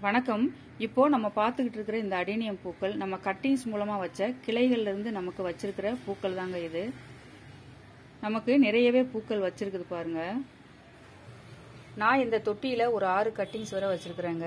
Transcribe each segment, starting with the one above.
வணக்கம் இப்போ நம்ம பார்த்துக்கிட்டு இருக்கிற இந்த அடேனியம் பூக்கள் நம்ம கட்டிங்ஸ் மூலமா வச்ச கிளைகள்ல இருந்து நமக்கு வச்சிருக்கிற பூக்கள் தாங்க இது நமக்கு நிறையவே பூக்கள் வச்சிருக்குது பாருங்க நான் இந்த தொட்டியில ஒரு ஆறு கட்டிங்ஸ் வரை வச்சிருக்கிறேங்க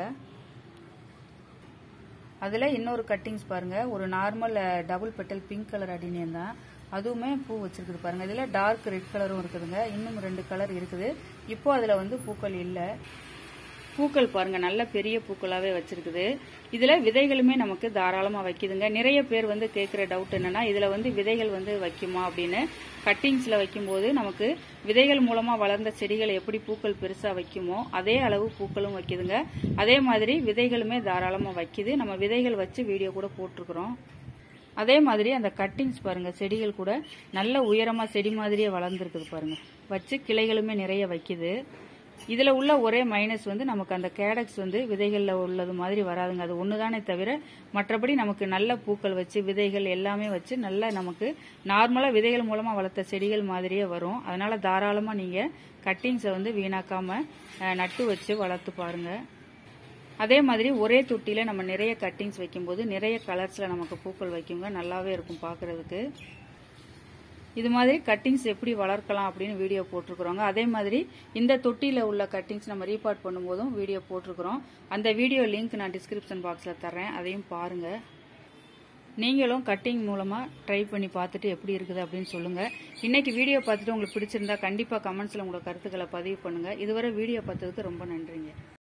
அதுல இன்னொரு கட்டிங்ஸ் பாருங்க ஒரு normal double petal pink colour adenium தான் அதுவுமே பூ வச்சிருக்குது பாருங்க இதுல டார்க் ரெட் கலரும் இருக்குதுங்க இன்னும் ரெண்டு கலர் இருக்குது இப்போ அதுல வந்து பூக்கள் இல்லை பூக்கள் பாருங்க நல்ல பெரிய பூக்களாவே வச்சிருக்குது இதுல விதைகளுமே நமக்கு தாராளமா வைக்குதுங்க நிறைய பேர் வந்து கேட்கிற டவுட் என்னன்னா இதுல வந்து விதைகள் வந்து வைக்குமா அப்படின்னு கட்டிங்ஸ்ல வைக்கும்போது நமக்கு விதைகள் மூலமா வளர்ந்த செடிகள் எப்படி பூக்கள் பெருசா வைக்குமோ அதே அளவு பூக்களும் வைக்குதுங்க அதே மாதிரி விதைகளுமே தாராளமா வைக்குது நம்ம விதைகள் வச்சு வீடியோ கூட போட்டிருக்கிறோம் அதே மாதிரி அந்த கட்டிங்ஸ் பாருங்க செடிகள் கூட நல்ல உயரமா செடி மாதிரியே வளர்ந்துருக்குது பாருங்க வச்சு கிளைகளுமே நிறைய வைக்குது இதுல உள்ள ஒரே மைனஸ் வந்து நமக்கு அந்த கேடக்ஸ் வந்து விதைகள்ல உள்ளது மாதிரி வராதுங்க அது ஒண்ணுதானே தவிர மற்றபடி நமக்கு நல்ல பூக்கள் வச்சு விதைகள் எல்லாமே வச்சு நல்ல நமக்கு நார்மலா விதைகள் மூலமா வளர்த்த செடிகள் மாதிரியே வரும் அதனால தாராளமா நீங்க கட்டிங்ஸை வந்து வீணாக்காம அஹ், நட்டு வச்சு வளர்த்து பாருங்க அதே மாதிரி ஒரே தொட்டியில நம்ம நிறைய கட்டிங்ஸ் வைக்கும்போது நிறைய கலர்ஸ்ல நமக்கு பூக்கள் வைக்குங்க நல்லாவே இருக்கும் பார்க்கிறதுக்கு இது மாதிரி கட்டிங்ஸ் எப்படி வளர்க்கலாம் அப்படின்னு வீடியோ போட்டிருக்கிறோங்க அதே மாதிரி இந்த தொட்டியில் உள்ள கட்டிங்ஸ் நம்ம ரீபார்ட் பண்ணும்போதும் வீடியோ போட்டிருக்கிறோம் அந்த வீடியோ லிங்க் நான் டிஸ்கிரிப்ஷன் பாக்ஸில் தர்றேன் அதையும் பாருங்க நீங்களும் கட்டிங் மூலமாக ட்ரை பண்ணி பார்த்துட்டு எப்படி இருக்குது அப்படின்னு சொல்லுங்கள் இன்னைக்கு வீடியோ பார்த்துட்டு உங்களுக்கு பிடிச்சிருந்தா கண்டிப்பாக கமெண்ட்ஸில் உங்களோட கருத்துக்களை பதிவு பண்ணுங்கள் இதுவரை வீடியோ பார்த்ததுக்கு ரொம்ப நன்றிங்க